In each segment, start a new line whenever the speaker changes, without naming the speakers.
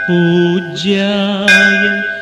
पूज्याय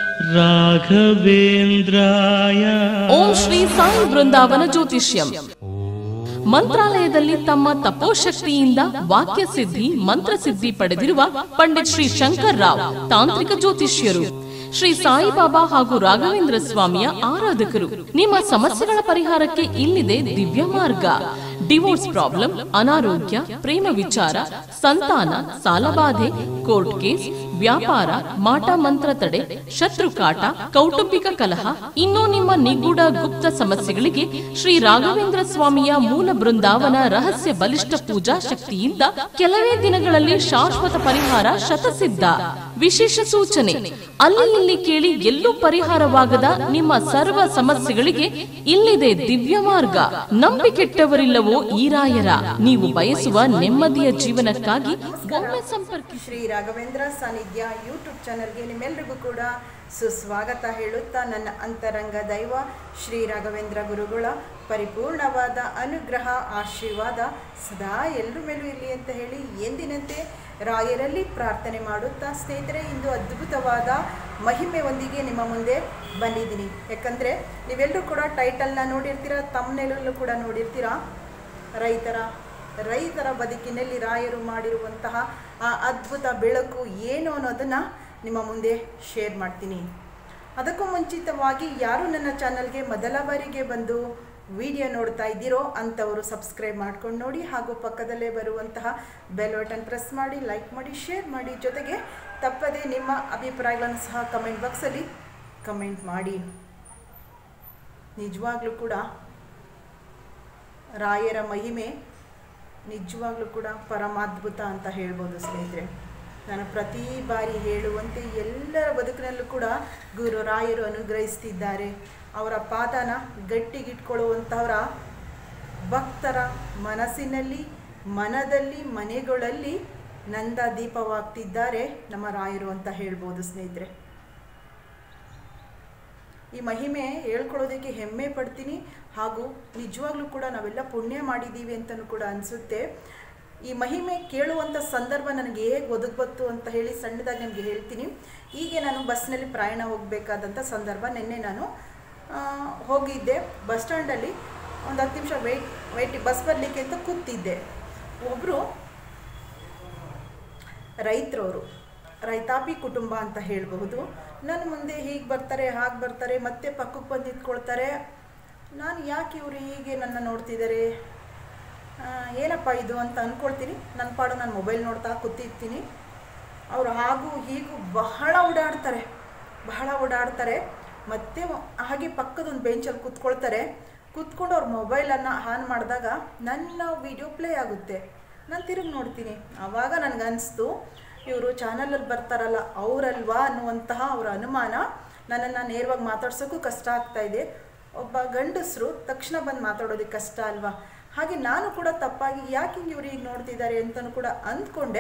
राघवेन्द्राय
ಓಂ ಶ್ರೀ ಸಾಯಿ ಬೃಂದಾವನ ಜ್ಯೋತಿಷ್ಯಂ ಮಂತ್ರಾಲಯದಲ್ಲಿ ತಮ್ಮ ತಪೋಶಕ್ತಿಯಿಂದ ವಾಕ್ಯ ಸಿದ್ಧಿ ಮಂತ್ರಸಿದ್ಧಿ ಪಡೆದಿರುವ ಪಂಡಿತ್ ಶ್ರೀ ಶಂಕರ್ ರಾವ್ ತಾಂತ್ರಿಕ ಜ್ಯೋತಿಷ್ಯರು ಶ್ರೀ ಸಾಯಿಬಾಬಾ ಹಾಗೂ ರಾಘವೇಂದ್ರ ಸ್ವಾಮಿಯ ಆರಾಧಕರು ನಿಮ್ಮ ಸಮಸ್ಯೆಗಳ ಪರಿಹಾರಕ್ಕೆ ಇಲ್ಲಿದೆ ದಿವ್ಯ ಮಾರ್ಗ ಡಿವೋರ್ಸ್ ಪ್ರಾಬ್ಲಮ್ ಅನಾರೋಗ್ಯ ಪ್ರೇಮ ವಿಚಾರ ಸಂತಾನ ಸಾಲಬಾಧೆ ಕೋರ್ಟ್ ಕೇಸ್ ವ್ಯಾಪಾರ ಮಾಟ ಮಂತ್ರ ತಡೆ ಶತ್ರು ಕಾಟ ಕೌಟುಂಬಿಕ ಕಲಹ ಇನ್ನೂ ನಿಮ್ಮ ನಿಗೂಢ ಗುಪ್ತ ಸಮಸ್ಯೆಗಳಿಗೆ ಶ್ರೀ ರಾಘವೇಂದ್ರ ಸ್ವಾಮಿಯ ಮೂಲ ಬೃಂದಾವನ ರಹಸ್ಯ ಬಲಿಷ್ಠ ಪೂಜಾ ಶಕ್ತಿಯಿಂದ ಕೆಲವೇ ದಿನಗಳಲ್ಲಿ ಶಾಶ್ವತ ಪರಿಹಾರ ಶತಸಿದ್ಧ ವಿಶೇಷ ಸೂಚನೆ ಅಲ್ಲಿ ಇಲ್ಲಿ ಕೇಳಿ ಎಲ್ಲೂ ಪರಿಹಾರವಾಗದ ನಿಮ್ಮ ಸರ್ವ ಸಮಸ್ಯೆಗಳಿಗೆ ಇಲ್ಲಿದೆ ದಿವ್ಯ ಮಾರ್ಗ ನಂಬಿಕೆಟ್ಟವರಿಲ್ಲವೋ ಈ ರಾಯರ ನೀವು ಬಯಸುವ ನೆಮ್ಮದಿಯ ಜೀವನಕ್ಕಾಗಿ ಒಮ್ಮೆ ಸಂಪರ್ಕಿಸಿ
ಶ್ರೀ ರಾಘವೇಂದ್ರ ಸಾನ್ನಿಧ್ಯ ಯೂಟ್ಯೂಬ್ ಚಾನಲ್ಗೆ ನಿಮ್ಮೆಲ್ರಿಗೂ ಕೂಡ ಸುಸ್ವಾಗತ ಹೇಳುತ್ತಾ ನನ್ನ ಅಂತರಂಗ ದೈವ ಶ್ರೀ ರಾಘವೇಂದ್ರ ಗುರುಗಳ ಪರಿಪೂರ್ಣವಾದ ಅನುಗ್ರಹ ಆಶೀರ್ವಾದ ಸದಾ ಎಲ್ಲರ ಮೇಲೂ ಇರಲಿ ಅಂತ ಹೇಳಿ ಎಂದಿನಂತೆ ರಾಯರಲ್ಲಿ ಪ್ರಾರ್ಥನೆ ಮಾಡುತ್ತಾ ಸ್ನೇಹಿತರೆ ಇಂದು ಅದ್ಭುತವಾದ ಮಹಿಮೆಯೊಂದಿಗೆ ನಿಮ್ಮ ಮುಂದೆ ಬಂದಿದ್ದೀನಿ ಯಾಕಂದರೆ ನೀವೆಲ್ಲರೂ ಕೂಡ ಟೈಟಲ್ನ ನೋಡಿರ್ತೀರ ತಮ್ಮನೆಲ್ಲೂ ಕೂಡ ನೋಡಿರ್ತೀರಾ ರೈತರ ರೈತರ ಬದುಕಿನಲ್ಲಿ ರಾಯರು ಮಾಡಿರುವಂತಹ ಆ ಅದ್ಭುತ ಬೆಳಕು ಏನು ಅನ್ನೋದನ್ನು ನಿಮ್ಮ ಮುಂದೆ ಶೇರ್ ಮಾಡ್ತೀನಿ ಅದಕ್ಕೂ ಮುಂಚಿತವಾಗಿ ಯಾರು ನನ್ನ ಚಾನಲ್ಗೆ ಮೊದಲ ಬಾರಿಗೆ ಬಂದು ವಿಡಿಯೋ ನೋಡ್ತಾ ಇದ್ದೀರೋ ಅಂಥವರು ಸಬ್ಸ್ಕ್ರೈಬ್ ಮಾಡ್ಕೊಂಡು ನೋಡಿ ಹಾಗೂ ಪಕ್ಕದಲ್ಲೇ ಬರುವಂತಹ ಬೆಲ್ ಬಟನ್ ಪ್ರೆಸ್ ಮಾಡಿ ಲೈಕ್ ಮಾಡಿ ಶೇರ್ ಮಾಡಿ ಜೊತೆಗೆ ತಪ್ಪದೇ ನಿಮ್ಮ ಅಭಿಪ್ರಾಯಗಳನ್ನು ಸಹ ಕಮೆಂಟ್ ಬಾಕ್ಸಲ್ಲಿ ಕಮೆಂಟ್ ಮಾಡಿ ನಿಜವಾಗ್ಲೂ ಕೂಡ ರಾಯರ ಮಹಿಮೆ ನಿಜವಾಗ್ಲೂ ಕೂಡ ಪರಮಾದ್ಭುತ ಅಂತ ಹೇಳ್ಬೋದು ಸ್ನೇಹಿತರೆ ನಾನು ಪ್ರತಿ ಬಾರಿ ಹೇಳುವಂತೆ ಎಲ್ಲರ ಬದುಕಿನಲ್ಲೂ ಕೂಡ ಗುರು ರಾಯರು ಅನುಗ್ರಹಿಸ್ತಿದ್ದಾರೆ ಅವರ ಪಾದನ ಗಟ್ಟಿಗಿಟ್ಕೊಳ್ಳುವಂಥವರ ಭಕ್ತರ ಮನಸ್ಸಿನಲ್ಲಿ ಮನದಲ್ಲಿ ಮನೆಗಳಲ್ಲಿ ನಂದ ದೀಪವಾಗ್ತಿದ್ದಾರೆ ನಮ್ಮ ರಾಯರು ಅಂತ ಹೇಳ್ಬೋದು ಸ್ನೇಹಿತರೆ ಈ ಮಹಿಮೆ ಹೇಳ್ಕೊಳ್ಳೋದಕ್ಕೆ ಹೆಮ್ಮೆ ಪಡ್ತೀನಿ ಹಾಗೂ ನಿಜವಾಗ್ಲೂ ಕೂಡ ನಾವೆಲ್ಲ ಪುಣ್ಯ ಮಾಡಿದ್ದೀವಿ ಅಂತಲೂ ಕೂಡ ಅನಿಸುತ್ತೆ ಈ ಮಹಿಮೆ ಕೇಳುವಂಥ ಸಂದರ್ಭ ನನಗೆ ಹೇಗೆ ಒದಗ್ಬತ್ತು ಅಂತ ಹೇಳಿ ಸಣ್ಣದಾಗಿ ನಿಮಗೆ ಹೇಳ್ತೀನಿ ಹೀಗೆ ನಾನು ಬಸ್ನಲ್ಲಿ ಪ್ರಯಾಣ ಹೋಗಬೇಕಾದಂಥ ಸಂದರ್ಭ ನಿನ್ನೆ ನಾನು ಆ, ಹೋಗಿದ್ದೆ ಬಸ್ ಸ್ಟ್ಯಾಂಡಲ್ಲಿ ಒಂದು ಹತ್ತು ನಿಮಿಷ ವೆಯ್ಟ್ ವೆಯ್ಟ್ ಬಸ್ ಬರಲಿಕ್ಕೆ ಅಂತ ಕೂತಿದ್ದೆ ಒಬ್ಬರು ರೈತರವರು ರೈತಾಪಿ ಕುಟುಂಬ ಅಂತ ಹೇಳಬಹುದು ನನ್ನ ಮುಂದೆ ಹೀಗೆ ಬರ್ತಾರೆ ಹಾಗೆ ಬರ್ತಾರೆ ಮತ್ತೆ ಪಕ್ಕಕ್ಕೆ ಬಂದು ನಿಂತ್ಕೊಳ್ತಾರೆ ನಾನು ಯಾಕೆ ಇವರು ಹೀಗೆ ನನ್ನ ನೋಡ್ತಿದ್ದಾರೆ ಆ, ಏನಪ್ಪ ಇದು ಅಂತ ಅಂದ್ಕೊಳ್ತೀನಿ ನನ್ನ ಪಾಡು ನಾನು ಮೊಬೈಲ್ ನೋಡ್ತಾ ಕೂತಿರ್ತೀನಿ ಅವರು ಹಾಗೂ ಹೀಗೂ ಬಹಳ ಓಡಾಡ್ತಾರೆ ಬಹಳ ಓಡಾಡ್ತಾರೆ ಮತ್ತೆ ಹಾಗೆ ಪಕ್ಕದೊಂದು ಬೆಂಚಲ್ಲಿ ಕೂತ್ಕೊಳ್ತಾರೆ ಕೂತ್ಕೊಂಡು ಅವ್ರ ಮೊಬೈಲನ್ನು ಆನ್ ಮಾಡಿದಾಗ ನನ್ನ ವಿಡಿಯೋ ಪ್ಲೇ ಆಗುತ್ತೆ ನಾನು ತಿರುಗಿ ನೋಡ್ತೀನಿ ಆವಾಗ ನನಗನ್ನಿಸ್ತು ಇವರು ಚಾನಲಲ್ಲಿ ಬರ್ತಾರಲ್ಲ ಅವರಲ್ವಾ ಅನ್ನುವಂತಹ ಅವರ ಅನುಮಾನ ನನ್ನನ್ನು ನೇರವಾಗಿ ಮಾತಾಡ್ಸೋಕ್ಕೂ ಕಷ್ಟ ಆಗ್ತಾ ಇದೆ ಒಬ್ಬ ಗಂಡಸರು ತಕ್ಷಣ ಬಂದು ಮಾತಾಡೋದಕ್ಕೆ ಕಷ್ಟ ಅಲ್ವಾ ಹಾಗೆ ನಾನು ಕೂಡ ತಪ್ಪಾಗಿ ಯಾಕೆ ಹಿಂಗೆ ಇವ್ರು ಈಗ ನೋಡ್ತಿದ್ದಾರೆ ಅಂತಲೂ ಕೂಡ ಅಂದ್ಕೊಂಡೆ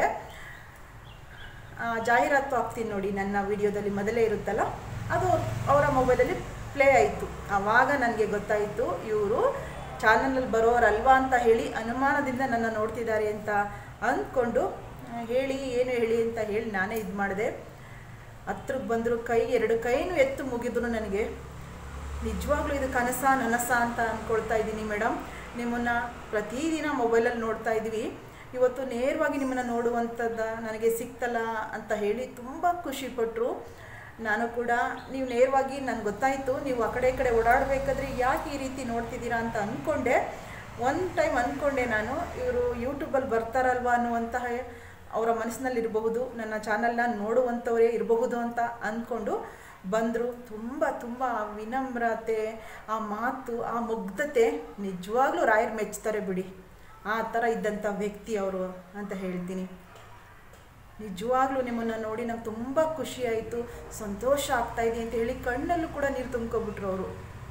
ಆ, ಜಾಹೀರಾತು ಹಾಕ್ತೀನಿ ನೋಡಿ ನನ್ನ ವಿಡಿಯೋದಲ್ಲಿ ಮೊದಲೇ ಇರುತ್ತಲ್ಲ ಅದು ಅವರ ಮೊಬೈಲಲ್ಲಿ ಪ್ಲೇ ಆಯಿತು ಆವಾಗ ನನಗೆ ಗೊತ್ತಾಯಿತು ಇವರು ಚಾನಲಲ್ಲಿ ಬರೋರಲ್ವಾ ಅಂತ ಹೇಳಿ ಅನುಮಾನದಿಂದ ನನ್ನ ನೋಡ್ತಿದ್ದಾರೆ ಅಂತ ಅಂದ್ಕೊಂಡು ಆ, ಹೇಳಿ ಏನು ಹೇಳಿ ಅಂತ ಹೇಳಿ ನಾನೇ ಇದು ಮಾಡಿದೆ ಹತ್ರಕ್ಕೆ ಬಂದರು ಕೈ ಎರಡು ಕೈನೂ ಎತ್ತು ಮುಗಿದ್ರು ನನಗೆ ನಿಜವಾಗ್ಲೂ ಇದು ಕನಸ ನನಸ ಅಂತ ಅಂದ್ಕೊಳ್ತಾ ಇದ್ದೀನಿ ಮೇಡಮ್ ನಿಮ್ಮನ್ನು ಪ್ರತಿದಿನ ಮೊಬೈಲಲ್ಲಿ ನೋಡ್ತಾ ಇದ್ದೀವಿ ಇವತ್ತು ನೇರವಾಗಿ ನಿಮ್ಮನ್ನು ನೋಡುವಂಥದ್ದು ನನಗೆ ಸಿಕ್ತಲ್ಲ ಅಂತ ಹೇಳಿ ತುಂಬ ಖುಷಿಪಟ್ಟರು ನಾನು ಕೂಡ ನೀವು ನೇರವಾಗಿ ನನಗೆ ಗೊತ್ತಾಯಿತು ನೀವು ಆ ಕಡೆ ಈ ಕಡೆ ಓಡಾಡಬೇಕಾದ್ರೆ ಯಾಕೆ ಈ ರೀತಿ ನೋಡ್ತಿದ್ದೀರಾ ಅಂತ ಅಂದ್ಕೊಂಡೆ ಒನ್ ಟೈಮ್ ಅಂದ್ಕೊಂಡೆ ನಾನು ಇವರು ಯೂಟ್ಯೂಬಲ್ಲಿ ಬರ್ತಾರಲ್ವಾ ಅನ್ನುವಂತಹ ಅವರ ಮನಸ್ಸಿನಲ್ಲಿರಬಹುದು ನನ್ನ ಚಾನಲ್ನ ನೋಡುವಂಥವರೇ ಇರಬಹುದು ಅಂತ ಅಂದ್ಕೊಂಡು ಬಂದರು ತುಂಬ ತುಂಬ ಆ ವಿನಮ್ರತೆ ಆ ಮಾತು ಆ ಮುಗ್ಧತೆ ನಿಜವಾಗ್ಲೂ ರಾಯರು ಮೆಚ್ತಾರೆ ಬಿಡಿ ಆ ಥರ ಇದ್ದಂಥ ವ್ಯಕ್ತಿ ಅವರು ಅಂತ ಹೇಳ್ತೀನಿ ನಿಜವಾಗ್ಲೂ ನಿಮ್ಮನ್ನು ನೋಡಿ ನಂಗೆ ತುಂಬ ಖುಷಿ ಆಯಿತು ಸಂತೋಷ ಆಗ್ತಾ ಇದೆ ಅಂತ ಹೇಳಿ ಕಣ್ಣಲ್ಲೂ ಕೂಡ ನೀರು ತುಂಬ್ಕೊಬಿಟ್ರು ಅವರು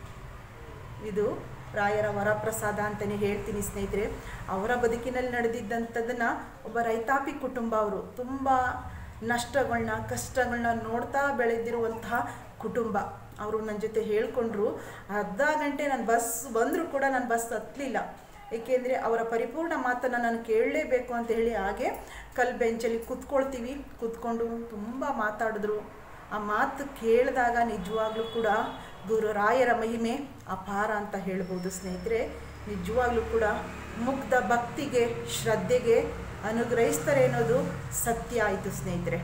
ಇದು ರಾಯರ ವರಪ್ರಸಾದ ಅಂತಲೇ ಹೇಳ್ತೀನಿ ಸ್ನೇಹಿತರೆ ಅವರ ಬದುಕಿನಲ್ಲಿ ನಡೆದಿದ್ದಂಥದ್ದನ್ನು ಒಬ್ಬ ರೈತಾಪಿ ಕುಟುಂಬ ಅವರು ತುಂಬ ನಷ್ಟಗಳನ್ನ ಕಷ್ಟಗಳನ್ನ ನೋಡ್ತಾ ಬೆಳೆದಿರುವಂತಹ ಕುಟುಂಬ ಅವರು ನನ್ನ ಜೊತೆ ಹೇಳ್ಕೊಂಡ್ರು ಅರ್ಧ ಗಂಟೆ ನಾನು ಬಸ್ ಬಂದರೂ ಕೂಡ ನಾನು ಬಸ್ ಹತ್ತಲಿಲ್ಲ ಏಕೆಂದರೆ ಅವರ ಪರಿಪೂರ್ಣ ಮಾತನ್ನು ನಾನು ಕೇಳಲೇಬೇಕು ಅಂತ ಹೇಳಿ ಹಾಗೆ ಕಲ್ ಬೆಂಚಲ್ಲಿ ಕೂತ್ಕೊಳ್ತೀವಿ ಕೂತ್ಕೊಂಡು ತುಂಬ ಮಾತಾಡಿದ್ರು ಆ ಮಾತು ಕೇಳಿದಾಗ ನಿಜವಾಗ್ಲೂ ಕೂಡ ಗುರುರಾಯರ ಮಹಿಮೆ ಅಪಾರ ಅಂತ ಹೇಳ್ಬೋದು ಸ್ನೇಹಿತರೆ ನಿಜವಾಗ್ಲೂ ಕೂಡ ಮುಗ್ಧ ಭಕ್ತಿಗೆ ಶ್ರದ್ಧೆಗೆ ಅನುಗ್ರಹಿಸ್ತಾರೆ ಅನ್ನೋದು ಸತ್ಯ ಆಯಿತು ಸ್ನೇಹಿತರೆ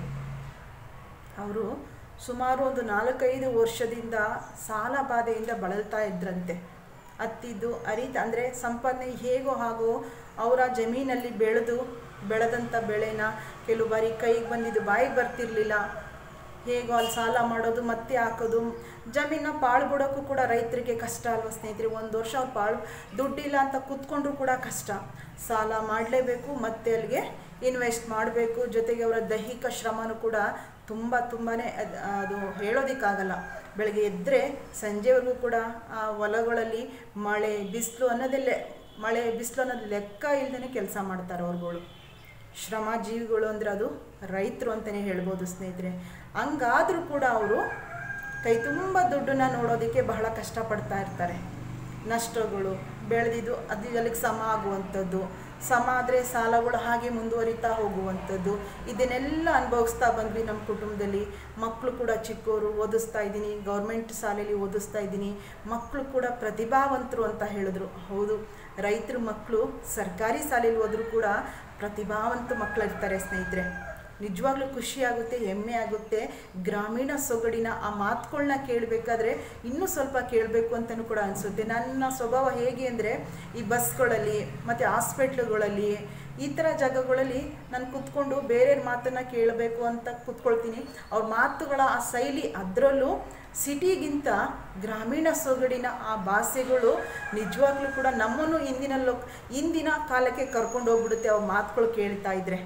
ಅವರು ಸುಮಾರು ಒಂದು ನಾಲ್ಕೈದು ವರ್ಷದಿಂದ ಸಾಲ ಬಾಧೆಯಿಂದ ಬಳಲ್ತಾ ಇದ್ರಂತೆ ಹತ್ತಿದ್ದು ಅರಿತ ಅಂದರೆ ಸಂಪಾದನೆ ಹೇಗೋ ಹಾಗೋ ಅವರ ಜಮೀನಲ್ಲಿ ಬೆಳೆದು ಬೆಳೆದಂಥ ಬೆಳೆನ ಕೆಲವು ಬಾರಿ ಕೈಗೆ ಬಂದಿದ್ದು ಬಾಯಿಗೆ ಬರ್ತಿರ್ಲಿಲ್ಲ ಹೇಗೋ ಅಲ್ಲಿ ಸಾಲ ಮಾಡೋದು ಮತ್ತೆ ಹಾಕೋದು ಜಮೀನ ಪಾಳು ಬಿಡೋಕ್ಕೂ ಕೂಡ ರೈತರಿಗೆ ಕಷ್ಟ ಅಲ್ವಾ ಸ್ನೇಹಿತರೆ ಒಂದು ವರ್ಷ ಅವ್ರು ಪಾಳು ದುಡ್ಡಿಲ್ಲ ಅಂತ ಕೂತ್ಕೊಂಡ್ರು ಕೂಡ ಕಷ್ಟ ಸಾಲ ಮಾಡಲೇಬೇಕು ಮತ್ತೆ ಅಲ್ಲಿಗೆ ಇನ್ವೆಸ್ಟ್ ಮಾಡಬೇಕು ಜೊತೆಗೆ ಅವರ ದೈಹಿಕ ಶ್ರಮನೂ ಕೂಡ ತುಂಬ ತುಂಬಾ ಅದು ಹೇಳೋದಕ್ಕಾಗಲ್ಲ ಬೆಳಗ್ಗೆ ಎದ್ದರೆ ಸಂಜೆವರೆಗೂ ಕೂಡ ಆ ಹೊಲಗಳಲ್ಲಿ ಮಳೆ ಬಿಸಿಲು ಅನ್ನೋದಲ್ಲೇ ಮಳೆ ಬಿಸಿಲು ಅನ್ನೋದು ಲೆಕ್ಕ ಇಲ್ದೇ ಕೆಲಸ ಮಾಡ್ತಾರೆ ಅವ್ರುಗಳು ಶ್ರಮ ಜೀವಿಗಳು ಅಂದರೆ ಅದು ರೈತರು ಅಂತಲೇ ಹೇಳ್ಬೋದು ಸ್ನೇಹಿತರೆ ಹಂಗಾದರೂ ಕೂಡ ಅವರು ಕೈ ತುಂಬ ದುಡ್ಡನ್ನ ನೋಡೋದಕ್ಕೆ ಬಹಳ ಕಷ್ಟಪಡ್ತಾ ಇರ್ತಾರೆ ನಷ್ಟಗಳು ಬೆಳೆದಿದ್ದು ಅದು ಅಲ್ಲಿಗೆ ಸಮ ಆಗುವಂಥದ್ದು ಸಮ ಆದರೆ ಸಾಲಗಳು ಹಾಗೆ ಮುಂದುವರಿತಾ ಹೋಗುವಂಥದ್ದು ಇದನ್ನೆಲ್ಲ ಅನುಭವಿಸ್ತಾ ಬಂದ್ವಿ ನಮ್ಮ ಕುಟುಂಬದಲ್ಲಿ ಮಕ್ಕಳು ಕೂಡ ಚಿಕ್ಕವರು ಓದಿಸ್ತಾ ಇದ್ದೀನಿ ಗೌರ್ಮೆಂಟ್ ಶಾಲೆಯಲ್ಲಿ ಓದಿಸ್ತಾ ಇದ್ದೀನಿ ಮಕ್ಕಳು ಕೂಡ ಪ್ರತಿಭಾವಂತರು ಅಂತ ಹೇಳಿದ್ರು ಹೌದು ರೈತರ ಮಕ್ಕಳು ಸರ್ಕಾರಿ ಶಾಲೆಯಲ್ಲಿ ಹೋದರೂ ಕೂಡ ಪ್ರತಿಭಾವಂತ ಮಕ್ಕಳಿರ್ತಾರೆ ಸ್ನೇಹಿತರೆ ನಿಜವಾಗ್ಲೂ ಖುಷಿಯಾಗುತ್ತೆ ಹೆಮ್ಮೆ ಆಗುತ್ತೆ ಗ್ರಾಮೀಣ ಸೊಗಡಿನ ಆ ಮಾತುಗಳನ್ನ ಕೇಳಬೇಕಾದ್ರೆ ಇನ್ನೂ ಸ್ವಲ್ಪ ಕೇಳಬೇಕು ಅಂತಲೂ ಕೂಡ ಅನಿಸುತ್ತೆ ನನ್ನ ಸ್ವಭಾವ ಹೇಗೆ ಅಂದರೆ ಈ ಬಸ್ಗಳಲ್ಲಿ ಮತ್ತು ಹಾಸ್ಪಿಟ್ಲುಗಳಲ್ಲಿ ಈ ಥರ ಜಾಗಗಳಲ್ಲಿ ನಾನು ಕೂತ್ಕೊಂಡು ಬೇರೆಯವ್ರ ಮಾತನ್ನು ಕೇಳಬೇಕು ಅಂತ ಕೂತ್ಕೊಳ್ತೀನಿ ಅವ್ರ ಮಾತುಗಳ ಆ ಶೈಲಿ ಅದರಲ್ಲೂ ಸಿಟಿಗಿಂತ ಗ್ರಾಮೀಣ ಸೊಗಡಿನ ಆ ಭಾಷೆಗಳು ನಿಜವಾಗ್ಲೂ ಕೂಡ ನಮ್ಮನ್ನು ಇಂದಿನ ಲೋಕ್ ಇಂದಿನ ಕಾಲಕ್ಕೆ ಕರ್ಕೊಂಡು ಹೋಗ್ಬಿಡುತ್ತೆ ಅವ್ರ ಮಾತುಗಳು ಕೇಳ್ತಾ ಇದ್ರೆ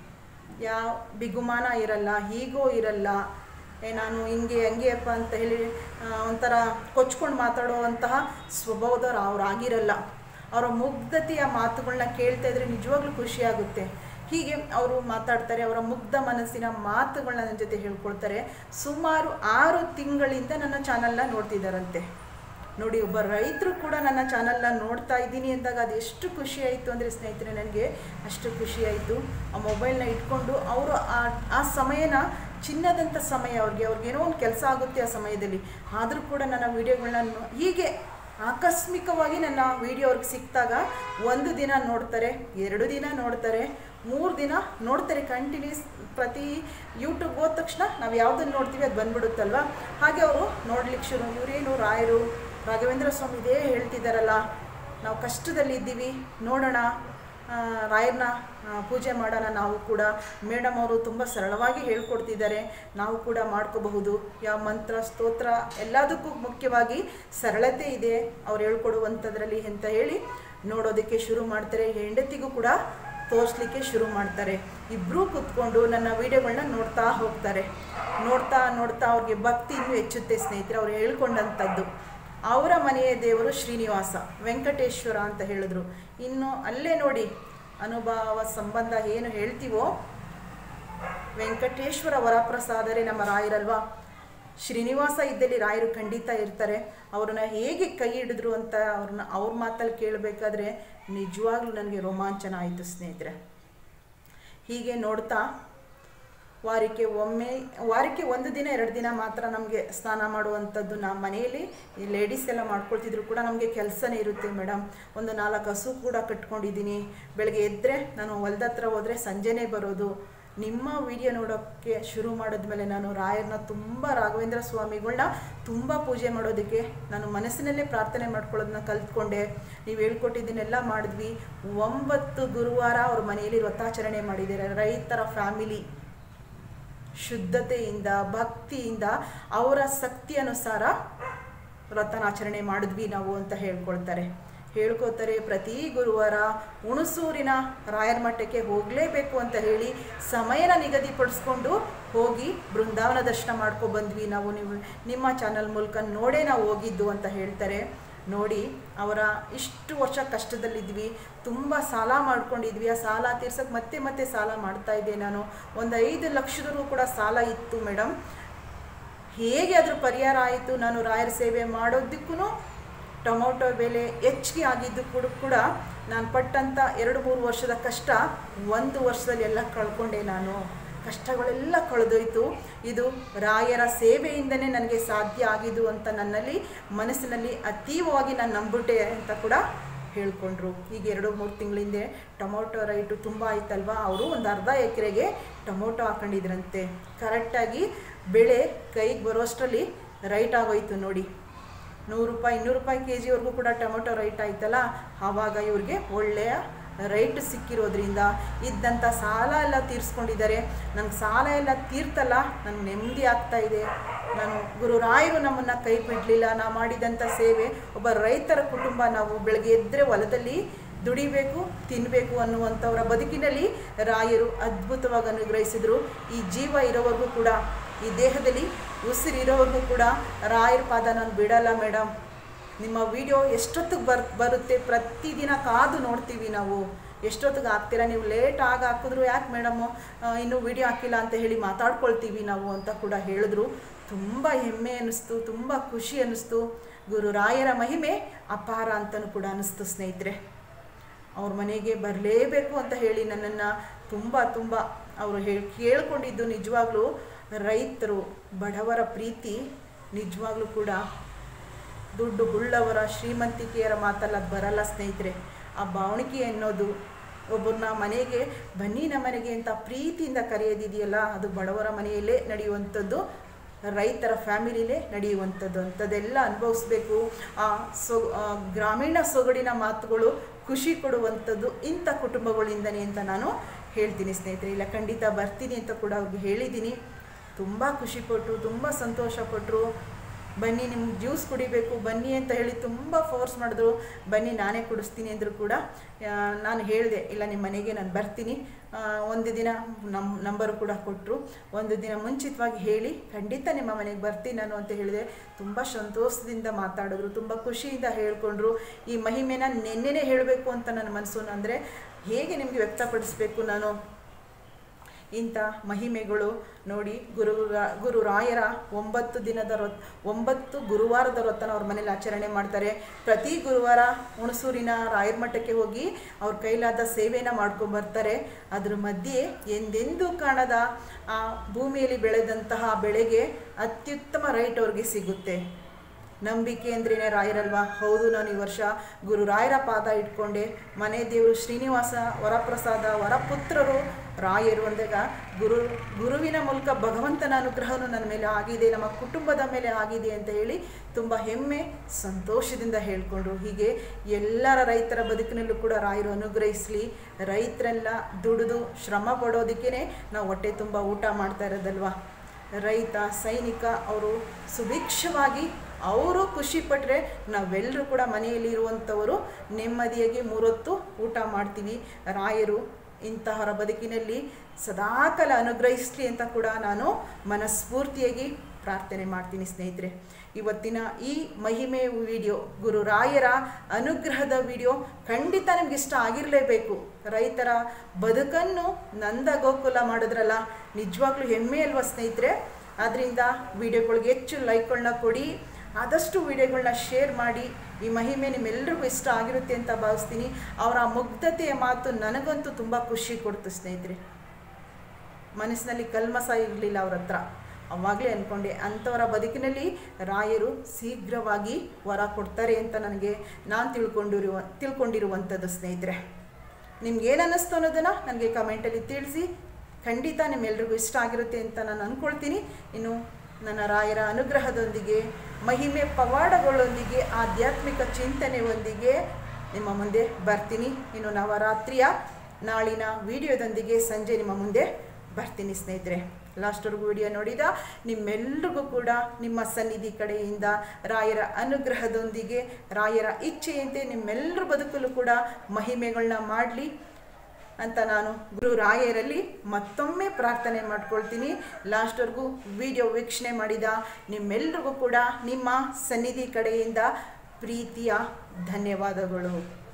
ಯಾವ ಬಿಗುಮಾನ ಇರಲ್ಲ ಹೀಗೋ ಇರಲ್ಲ ಏ ನಾನು ಹಿಂಗೆ ಹಂಗೆಯಪ್ಪ ಅಂತ ಹೇಳಿ ಆ, ಒಂಥರ ಕೊಚ್ಕೊಂಡು ಮಾತಾಡುವಂತಹ ಸ್ವಭಾವದವ್ರು ಅವ್ರು ಆಗಿರಲ್ಲ ಅವರ ಮುಗ್ಧತೆಯ ಮಾತುಗಳನ್ನ ಕೇಳ್ತಾ ಇದ್ರೆ ನಿಜವಾಗ್ಲೂ ಖುಷಿಯಾಗುತ್ತೆ ಹೀಗೆ ಅವರು ಮಾತಾಡ್ತಾರೆ ಅವರ ಮುಗ್ಧ ಮನಸ್ಸಿನ ಮಾತುಗಳನ್ನ ನನ್ನ ಜೊತೆ ಹೇಳ್ಕೊಳ್ತಾರೆ ಸುಮಾರು ಆರು ತಿಂಗಳಿಂದ ನನ್ನ ಚಾನಲ್ನ ನೋಡ್ತಿದ್ದಾರಂತೆ ನೋಡಿ ಒಬ್ಬ ರೈತರು ಕೂಡ ನನ್ನ ಚಾನಲ್ನ ನೋಡ್ತಾ ಇದ್ದೀನಿ ಅಂದಾಗ ಅದು ಎಷ್ಟು ಖುಷಿ ಆಯಿತು ಅಂದರೆ ಸ್ನೇಹಿತರೆ ನನಗೆ ಅಷ್ಟು ಖುಷಿ ಆಯಿತು ಆ ಮೊಬೈಲ್ನ ಇಟ್ಕೊಂಡು ಅವರು ಆ ಆ ಸಮಯನ ಚಿನ್ನದಂಥ ಸಮಯ ಅವ್ರಿಗೆ ಅವ್ರಿಗೇನೋ ಒಂದು ಕೆಲಸ ಆಗುತ್ತೆ ಆ ಸಮಯದಲ್ಲಿ ಆದರೂ ಕೂಡ ನನ್ನ ವೀಡಿಯೋಗಳನ್ನ ನೋ- ಹೀಗೆ ಆಕಸ್ಮಿಕವಾಗಿ ನನ್ನ ವಿಡಿಯೋ ಅವ್ರಿಗೆ ಸಿಕ್ಕಿದಾಗ ಒಂದು ದಿನ ನೋಡ್ತಾರೆ ಎರಡು ದಿನ ನೋಡ್ತಾರೆ ಮೂರು ದಿನ ನೋಡ್ತಾರೆ ಕಂಟಿನ್ಯೂಸ್ ಪ್ರತಿ ಯೂಟ್ಯೂಬ್ ಹೋದ ತಕ್ಷಣ ನಾವು ಯಾವುದನ್ನು ನೋಡ್ತೀವಿ ಅದು ಬಂದ್ಬಿಡುತ್ತಲ್ವ ಹಾಗೆ ಅವರು ನೋಡ್ಲಿಕ್ಕೆ ಶುರು ಇವರೇನು ರಾಯರು ರಾಘವೇಂದ್ರ ಸ್ವಾಮಿ ಇದೇ ಹೇಳ್ತಿದ್ದಾರಲ್ಲ ನಾವು ಕಷ್ಟದಲ್ಲಿ ಇದ್ದೀವಿ ನೋಡೋಣ ಆ, ರಾಯರನ್ನ ಆ, ಪೂಜೆ ಮಾಡೋಣ ನಾವು ಕೂಡ ಮೇಡಮ್ ಅವರು ತುಂಬ ಸರಳವಾಗಿ ಹೇಳ್ಕೊಡ್ತಿದ್ದಾರೆ ನಾವು ಕೂಡ ಮಾಡ್ಕೋಬಹುದು ಯಾವ ಮಂತ್ರ ಸ್ತೋತ್ರ ಎಲ್ಲದಕ್ಕೂ ಮುಖ್ಯವಾಗಿ ಸರಳತೆ ಇದೆ ಅವ್ರು ಹೇಳ್ಕೊಡುವಂಥದ್ರಲ್ಲಿ ಅಂತ ಹೇಳಿ ನೋಡೋದಕ್ಕೆ ಶುರು ಮಾಡ್ತಾರೆ ಹೆಂಡತಿಗೂ ಕೂಡ ತೋರಿಸ್ಲಿಕ್ಕೆ ಶುರು ಮಾಡ್ತಾರೆ ಇಬ್ಬರೂ ಕೂತ್ಕೊಂಡು ನನ್ನ ವೀಡಿಯೋಗಳನ್ನ ನೋಡ್ತಾ ಹೋಗ್ತಾರೆ ನೋಡ್ತಾ ನೋಡ್ತಾ ಅವ್ರಿಗೆ ಭಕ್ತಿ ಇನ್ನೂ ಹೆಚ್ಚುತ್ತೆ ಸ್ನೇಹಿತರೆ ಅವ್ರು ಹೇಳ್ಕೊಂಡಂಥದ್ದು ಅವರ ಮನೆಯ ದೇವರು ಶ್ರೀನಿವಾಸ ವೆಂಕಟೇಶ್ವರ ಅಂತ ಹೇಳಿದ್ರು ಇನ್ನು ಅಲ್ಲೇ ನೋಡಿ ಅನುಭವ ಸಂಬಂಧ ಏನು ಹೇಳ್ತೀವೋ ವೆಂಕಟೇಶ್ವರ ವರಪ್ರಸಾದರೆ ನಮ್ಮ ರಾಯರಲ್ವಾ ಶ್ರೀನಿವಾಸ ಇದ್ದಲ್ಲಿ ರಾಯರು ಖಂಡಿತ ಇರ್ತಾರೆ ಅವ್ರನ್ನ ಹೇಗೆ ಕೈ ಹಿಡಿದ್ರು ಅಂತ ಅವ್ರನ್ನ ಅವ್ರ ಮಾತಲ್ಲಿ ಕೇಳಬೇಕಾದ್ರೆ ನಿಜವಾಗ್ಲೂ ನನಗೆ ರೋಮಾಂಚನ ಆಯಿತು ಸ್ನೇಹಿತರೆ ಹೀಗೆ ನೋಡ್ತಾ ವಾರಕ್ಕೆ ಒಮ್ಮೆ ವಾರಕ್ಕೆ ಒಂದು ದಿನ ಎರಡು ದಿನ ಮಾತ್ರ ನಮಗೆ ಸ್ನಾನ ಮಾಡುವಂಥದ್ದು ನಮ್ಮ ಮನೆಯಲ್ಲಿ ಈ ಲೇಡೀಸ್ ಎಲ್ಲ ಮಾಡ್ಕೊಳ್ತಿದ್ರು ಕೂಡ ನಮಗೆ ಕೆಲಸನೇ ಇರುತ್ತೆ ಮೇಡಮ್ ಒಂದು ನಾಲ್ಕು ಹಸು ಕೂಡ ಕಟ್ಕೊಂಡಿದ್ದೀನಿ ಬೆಳಗ್ಗೆ ಎದ್ದರೆ ನಾನು ಹೊಲ್ದ ಹತ್ರ ಹೋದರೆ ಸಂಜೆನೇ ಬರೋದು ನಿಮ್ಮ ವಿಡಿಯೋ ನೋಡೋಕ್ಕೆ ಶುರು ಮಾಡಿದ್ಮೇಲೆ ನಾನು ರಾಯರನ್ನ ತುಂಬ ರಾಘವೇಂದ್ರ ಸ್ವಾಮಿಗಳನ್ನ ತುಂಬ ಪೂಜೆ ಮಾಡೋದಕ್ಕೆ ನಾನು ಮನಸ್ಸಿನಲ್ಲೇ ಪ್ರಾರ್ಥನೆ ಮಾಡ್ಕೊಳ್ಳೋದನ್ನ ಕಲ್ತ್ಕೊಂಡೆ ನೀವು ಹೇಳ್ಕೊಟ್ಟಿದ್ದನ್ನೆಲ್ಲ ಮಾಡಿದ್ವಿ ಒಂಬತ್ತು ಗುರುವಾರ ಅವ್ರ ಮನೆಯಲ್ಲಿ ವ್ರತಾಚರಣೆ ಮಾಡಿದ್ದಾರೆ ರೈತರ ಫ್ಯಾಮಿಲಿ ಶುದ್ಧತೆಯಿಂದ ಭಕ್ತಿಯಿಂದ ಅವರ ಶಕ್ತಿ ಅನುಸಾರ ವ್ರತನಾಚರಣೆ ಮಾಡಿದ್ವಿ ನಾವು ಅಂತ ಹೇಳ್ಕೊಳ್ತಾರೆ ಹೇಳ್ಕೊತಾರೆ ಪ್ರತಿ ಗುರುವಾರ ಹುಣಸೂರಿನ ರಾಯರ ಮಠಕ್ಕೆ ಹೋಗಲೇಬೇಕು ಅಂತ ಹೇಳಿ ಸಮಯನ ನಿಗದಿಪಡಿಸ್ಕೊಂಡು ಹೋಗಿ ಬೃಂದಾವನ ದರ್ಶನ ಮಾಡ್ಕೊ ಬಂದ್ವಿ ನಾವು ನೀವು ನಿಮ್ಮ ಚಾನಲ್ ಮೂಲಕ ನೋಡೇ ನಾವು ಹೋಗಿದ್ದು ಅಂತ ಹೇಳ್ತಾರೆ ನೋಡಿ ಅವರ ಇಷ್ಟು ವರ್ಷ ಕಷ್ಟದಲ್ಲಿದ್ವಿ ತುಂಬ ಸಾಲ ಮಾಡ್ಕೊಂಡಿದ್ವಿ ಆ ಸಾಲ ತೀರ್ಸಕ್ಕೆ ಮತ್ತೆ ಮತ್ತೆ ಸಾಲ ಮಾಡ್ತಾ ಇದ್ದೆ ನಾನು ಒಂದು ಐದು ಲಕ್ಷದವರೆಗೂ ಕೂಡ ಸಾಲ ಇತ್ತು ಮೇಡಮ್ ಹೇಗೆ ಅದ್ರ ಪರಿಹಾರ ಆಯಿತು ನಾನು ರಾಯರ ಸೇವೆ ಮಾಡೋದಕ್ಕೂ ಟೊಮೊಟೊ ಬೆಲೆ ಹೆಚ್ಚಿಗೆ ಆಗಿದ್ದು ಕೂಡ ಕೂಡ ನಾನು ಪಟ್ಟಂಥ ಎರಡು ಮೂರು ವರ್ಷದ ಕಷ್ಟ ಒಂದು ವರ್ಷದಲ್ಲಿ ಎಲ್ಲ ಕಳ್ಕೊಂಡೆ ನಾನು ಕಷ್ಟಗಳೆಲ್ಲ ಕಳೆದೋಯ್ತು ಇದು ರಾಯರ ಸೇವೆಯಿಂದನೇ ನನಗೆ ಸಾಧ್ಯ ಆಗಿದ್ದು ಅಂತ ನನ್ನಲ್ಲಿ ಮನಸ್ಸಿನಲ್ಲಿ ಅತೀವವಾಗಿ ನಾನು ನಂಬಿಟ್ಟೆ ಅಂತ ಕೂಡ ಹೇಳ್ಕೊಂಡ್ರು ಈಗ ಎರಡು ಮೂರು ತಿಂಗಳ ಹಿಂದೆ ಟೊಮೊಟೊ ರೈಟು ತುಂಬ ಆಯ್ತಲ್ವಾ ಅವರು ಒಂದು ಅರ್ಧ ಎಕರೆಗೆ ಟೊಮೊಟೊ ಹಾಕೊಂಡಿದ್ರಂತೆ ಕರೆಕ್ಟಾಗಿ ಬೆಳೆ ಕೈಗೆ ಬರೋಷ್ಟರಲ್ಲಿ ರೈಟ್ ಆಗೋಯ್ತು ನೋಡಿ ನೂರು ರೂಪಾಯಿ ಇನ್ನೂರು ರೂಪಾಯಿ ಕೆ ಜಿವರೆಗೂ ಕೂಡ ಟೊಮೊಟೊ ರೈಟ್ ಆಯ್ತಲ್ಲ ಆವಾಗ ಇವ್ರಿಗೆ ಒಳ್ಳೆಯ ರೈಟ್ ಸಿಕ್ಕಿರೋದ್ರಿಂದ ಇದ್ದಂಥ ಸಾಲ ಎಲ್ಲ ತೀರಿಸ್ಕೊಂಡಿದ್ದಾರೆ ನನಗೆ ಸಾಲ ಎಲ್ಲ ತೀರ್ತಲ್ಲ ನನಗೆ ನೆಮ್ಮದಿ ಆಗ್ತಾ ಇದೆ ನಾನು ಗುರು ರಾಯರು ನಮ್ಮನ್ನು ಕೈ ಬಿಡಲಿಲ್ಲ ನಾವು ಮಾಡಿದಂಥ ಸೇವೆ ಒಬ್ಬ ರೈತರ ಕುಟುಂಬ ನಾವು ಬೆಳಗ್ಗೆ ಎದ್ದರೆ ಹೊಲದಲ್ಲಿ ದುಡಿಬೇಕು ತಿನ್ನಬೇಕು ಅನ್ನುವಂಥವರ ಬದುಕಿನಲ್ಲಿ ರಾಯರು ಅದ್ಭುತವಾಗಿ ಅನುಗ್ರಹಿಸಿದರು ಈ ಜೀವ ಇರೋವರೆಗೂ ಕೂಡ ಈ ದೇಹದಲ್ಲಿ ಉಸಿರಿರೋವರೆಗೂ ಕೂಡ ರಾಯರ ಪಾದ ನಾನು ಬಿಡಲ್ಲ ಮೇಡಮ್ ನಿಮ್ಮ ವಿಡಿಯೋ ಎಷ್ಟೊತ್ತಿಗೆ ಬರ್ ಬರುತ್ತೆ ಪ್ರತಿದಿನ ಕಾದು ನೋಡ್ತೀವಿ ನಾವು ಎಷ್ಟೊತ್ತಿಗೆ ಹಾಕ್ತೀರಾ ನೀವು ಲೇಟ್ ಆಗಿ ಹಾಕಿದ್ರು ಯಾಕೆ ಮೇಡಮ್ಮು ಇನ್ನೂ ವಿಡಿಯೋ ಹಾಕಿಲ್ಲ ಅಂತ ಹೇಳಿ ಮಾತಾಡ್ಕೊಳ್ತೀವಿ ನಾವು ಅಂತ ಕೂಡ ಹೇಳಿದ್ರು ತುಂಬ ಹೆಮ್ಮೆ ಅನ್ನಿಸ್ತು ತುಂಬ ಖುಷಿ ಅನ್ನಿಸ್ತು ಗುರು ರಾಯರ ಮಹಿಮೆ ಅಪಾರ ಅಂತಲೂ ಕೂಡ ಅನ್ನಿಸ್ತು ಸ್ನೇಹಿತರೆ ಅವ್ರ ಮನೆಗೆ ಬರಲೇಬೇಕು ಅಂತ ಹೇಳಿ ನನ್ನನ್ನು ತುಂಬ ತುಂಬ ಅವರು ಹೇಳಿ ಕೇಳ್ಕೊಂಡಿದ್ದು ನಿಜವಾಗ್ಲೂ ರೈತರು ಬಡವರ ಪ್ರೀತಿ ನಿಜವಾಗ್ಲೂ ಕೂಡ ದುಡ್ಡು ಗುಳ್ಳವರ ಶ್ರೀಮಂತಿಕೆಯರ ಮಾತಲ್ಲ ಅದು ಬರಲ್ಲ ಸ್ನೇಹಿತರೆ ಆ ಭಾವಣಿಕೆ ಅನ್ನೋದು ಒಬ್ಬರನ್ನ ಮನೆಗೆ ಬನ್ನಿ ನಮ್ಮ ಮನೆಗೆ ಅಂತ ಪ್ರೀತಿಯಿಂದ ಕರೆಯೋದಿದೆಯಲ್ಲ ಅದು ಬಡವರ ಮನೆಯಲ್ಲೇ ನಡೆಯುವಂಥದ್ದು ರೈತರ ಫ್ಯಾಮಿಲಿಲೇ ನಡೆಯುವಂಥದ್ದು ಅಂಥದ್ದೆಲ್ಲ ಅನುಭವಿಸ್ಬೇಕು ಆ ಸೊ ಆ ಗ್ರಾಮೀಣ ಸೊಗಡಿನ ಮಾತುಗಳು ಖುಷಿ ಕೊಡುವಂಥದ್ದು ಇಂಥ ಕುಟುಂಬಗಳಿಂದನೇ ಅಂತ ನಾನು ಹೇಳ್ತೀನಿ ಸ್ನೇಹಿತರೆ ಇಲ್ಲ ಖಂಡಿತ ಬರ್ತೀನಿ ಅಂತ ಕೂಡ ಅವ್ರಿಗೆ ಹೇಳಿದ್ದೀನಿ ತುಂಬ ಖುಷಿಪಟ್ಟರು ತುಂಬ ಸಂತೋಷಪಟ್ಟರು ಬನ್ನಿ ನಿಮ್ಗೆ ಜ್ಯೂಸ್ ಕುಡಿಬೇಕು ಬನ್ನಿ ಅಂತ ಹೇಳಿ ತುಂಬ ಫೋರ್ಸ್ ಮಾಡಿದ್ರು ಬನ್ನಿ ನಾನೇ ಕುಡಿಸ್ತೀನಿ ಅಂದರು ಕೂಡ ಆ, ನಾನು ಹೇಳಿದೆ ಇಲ್ಲ ನಿಮ್ಮ ಮನೆಗೆ ನಾನು ಬರ್ತೀನಿ ಆ, ಒಂದು ದಿನ ನಮ್ಮ ನಂಬರು ಕೂಡ ಕೊಟ್ಟರು ಒಂದು ದಿನ ಮುಂಚಿತವಾಗಿ ಹೇಳಿ ಖಂಡಿತ ನಿಮ್ಮ ಮನೆಗೆ ಬರ್ತೀನಿ ನಾನು ಅಂತ ಹೇಳಿದೆ ತುಂಬ ಸಂತೋಷದಿಂದ ಮಾತಾಡಿದ್ರು ತುಂಬ ಖುಷಿಯಿಂದ ಹೇಳ್ಕೊಂಡ್ರು ಈ ಮಹಿಮೆನ ನೆನ್ನೆನೇ ಹೇಳಬೇಕು ಅಂತ ನನ್ನ ಮನಸ್ಸು ಅಂದರೆ ಹೇಗೆ ನಿಮಗೆ ವ್ಯಕ್ತಪಡಿಸ್ಬೇಕು ನಾನು ಇಂಥ ಮಹಿಮೆಗಳು ನೋಡಿ ಗುರು ಗುರು ರಾಯರ ಒಂಬತ್ತು ದಿನದ ರೊತ್ ಒಂಬತ್ತು ಗುರುವಾರದ ವ್ರತನ ಅವ್ರ ಮನೇಲಿ ಆಚರಣೆ ಮಾಡ್ತಾರೆ ಪ್ರತಿ ಗುರುವಾರ ಹುಣಸೂರಿನ ರಾಯರ ಮಠಕ್ಕೆ ಹೋಗಿ ಅವ್ರ ಕೈಲಾದ ಸೇವೆನ ಮಾಡ್ಕೊಂಬರ್ತಾರೆ ಅದ್ರ ಮಧ್ಯೆ ಎಂದೆಂದೂ ಕಾಣದ ಆ ಭೂಮಿಯಲ್ಲಿ ಬೆಳೆದಂತಹ ಬೆಳೆಗೆ ಅತ್ಯುತ್ತಮ ರೈಟ್ ಅವ್ರಿಗೆ ಸಿಗುತ್ತೆ ನಂಬಿಕೆ ಅಂದ್ರೇ ರಾಯರಲ್ವಾ ಹೌದು ನಾನು ಈ ವರ್ಷ ಗುರು ರಾಯರ ಪಾದ ಇಟ್ಕೊಂಡೆ ಮನೆ ದೇವರು ಶ್ರೀನಿವಾಸ ವರಪ್ರಸಾದ ವರಪುತ್ರರು ರಾಯರು ಅಂದಾಗ ಗುರು ಗುರುವಿನ ಮೂಲಕ ಭಗವಂತನ ಅನುಗ್ರಹನೂ ನನ್ನ ಮೇಲೆ ಆಗಿದೆ ನಮ್ಮ ಕುಟುಂಬದ ಮೇಲೆ ಆಗಿದೆ ಅಂತ ಹೇಳಿ ತುಂಬ ಹೆಮ್ಮೆ ಸಂತೋಷದಿಂದ ಹೇಳ್ಕೊಂಡ್ರು ಹೀಗೆ ಎಲ್ಲರ ರೈತರ ಬದುಕಿನಲ್ಲೂ ಕೂಡ ರಾಯರು ಅನುಗ್ರಹಿಸಲಿ ರೈತರೆಲ್ಲ ದುಡಿದು ಶ್ರಮ ಪಡೋದಕ್ಕೇ ನಾವು ಹೊಟ್ಟೆ ತುಂಬ ಊಟ ಮಾಡ್ತಾ ಇರೋದಲ್ವಾ ರೈತ ಸೈನಿಕ ಅವರು ಸುಭಿಕ್ಷವಾಗಿ ಅವರು ಖುಷಿ ಪಟ್ಟರೆ ನಾವೆಲ್ಲರೂ ಕೂಡ ಮನೆಯಲ್ಲಿ ಇರುವಂಥವರು ನೆಮ್ಮದಿಯಾಗಿ ಮೂರೊತ್ತು ಊಟ ಮಾಡ್ತೀವಿ ರಾಯರು ಇಂತಹರ ಬದುಕಿನಲ್ಲಿ ಸದಾಕಾಲ ಅನುಗ್ರಹಿಸಲಿ ಅಂತ ಕೂಡ ನಾನು ಮನಸ್ಫೂರ್ತಿಯಾಗಿ ಪ್ರಾರ್ಥನೆ ಮಾಡ್ತೀನಿ ಸ್ನೇಹಿತರೆ ಇವತ್ತಿನ ಈ ಮಹಿಮೆ ವಿಡಿಯೋ ಗುರು ರಾಯರ ಅನುಗ್ರಹದ ವಿಡಿಯೋ ಖಂಡಿತ ನಿಮ್ಗೆ ಇಷ್ಟ ಆಗಿರಲೇಬೇಕು ರೈತರ ಬದುಕನ್ನು ನಂದ ಗೋಕುಲ ಮಾಡಿದ್ರಲ್ಲ ನಿಜವಾಗ್ಲೂ ಹೆಮ್ಮೆ ಅಲ್ವಾ ಸ್ನೇಹಿತರೆ ಆದ್ದರಿಂದ ವಿಡಿಯೋಗಳಿಗೆ ಹೆಚ್ಚು ಲೈಕ್ಗಳನ್ನ ಕೊಡಿ ಆದಷ್ಟು ವಿಡಿಯೋಗಳನ್ನ ಶೇರ್ ಮಾಡಿ ಈ ಮಹಿಮೆ ನಿಮ್ಮೆಲ್ರಿಗೂ ಇಷ್ಟ ಆಗಿರುತ್ತೆ ಅಂತ ಭಾವಿಸ್ತೀನಿ ಅವರ ಮುಗ್ಧತೆಯ ಮಾತು ನನಗಂತೂ ತುಂಬ ಖುಷಿ ಕೊಡ್ತು ಸ್ನೇಹಿತರೆ ಮನಸ್ಸಿನಲ್ಲಿ ಕಲ್ಮಸ ಇರಲಿಲ್ಲ ಅವ್ರ ಹತ್ರ ಅವಾಗಲೇ ಅಂದ್ಕೊಂಡೆ ಅಂಥವರ ಬದುಕಿನಲ್ಲಿ ರಾಯರು ಶೀಘ್ರವಾಗಿ ವರ ಕೊಡ್ತಾರೆ ಅಂತ ನನಗೆ ನಾನು ತಿಳ್ಕೊಂಡಿರುವ ತಿಳ್ಕೊಂಡಿರುವಂಥದ್ದು ಸ್ನೇಹಿತರೆ ನಿಮ್ಗೇನು ಅನ್ನಿಸ್ತು ಅನ್ನೋದನ್ನು ನನಗೆ ಕಮೆಂಟಲ್ಲಿ ತಿಳಿಸಿ ಖಂಡಿತ ನಿಮ್ಮೆಲ್ರಿಗೂ ಇಷ್ಟ ಆಗಿರುತ್ತೆ ಅಂತ ನಾನು ಅಂದ್ಕೊಳ್ತೀನಿ ಇನ್ನು ನನ್ನ ರಾಯರ ಅನುಗ್ರಹದೊಂದಿಗೆ ಮಹಿಮೆ ಪವಾಡಗಳೊಂದಿಗೆ ಆಧ್ಯಾತ್ಮಿಕ ಚಿಂತನೆಯೊಂದಿಗೆ ನಿಮ್ಮ ಮುಂದೆ ಬರ್ತೀನಿ ಇನ್ನು ನವರಾತ್ರಿಯ ನಾಳಿನ ವಿಡಿಯೋದೊಂದಿಗೆ ಸಂಜೆ ನಿಮ್ಮ ಮುಂದೆ ಬರ್ತೀನಿ ಸ್ನೇಹಿತರೆ ಲಾಸ್ಟ್ವರೆಗೂ ವಿಡಿಯೋ ನೋಡಿದ ನಿಮ್ಮೆಲ್ರಿಗೂ ಕೂಡ ನಿಮ್ಮ ಸನ್ನಿಧಿ ಕಡೆಯಿಂದ ರಾಯರ ಅನುಗ್ರಹದೊಂದಿಗೆ ರಾಯರ ಇಚ್ಛೆಯಂತೆ ನಿಮ್ಮೆಲ್ಲರ ಬದುಕಲು ಕೂಡ ಮಹಿಮೆಗಳನ್ನ ಮಾಡಲಿ ಅಂತ ನಾನು ಗುರು ರಾಯರಲ್ಲಿ ಮತ್ತೊಮ್ಮೆ ಪ್ರಾರ್ಥನೆ ಮಾಡ್ಕೊಳ್ತೀನಿ ಲಾಸ್ಟ್ವರೆಗೂ ವಿಡಿಯೋ ವೀಕ್ಷಣೆ ಮಾಡಿದ ನಿಮ್ಮೆಲ್ರಿಗೂ ಕೂಡ ನಿಮ್ಮ ಸನ್ನಿಧಿ ಕಡೆಯಿಂದ ಪ್ರೀತಿಯ ಧನ್ಯವಾದಗಳು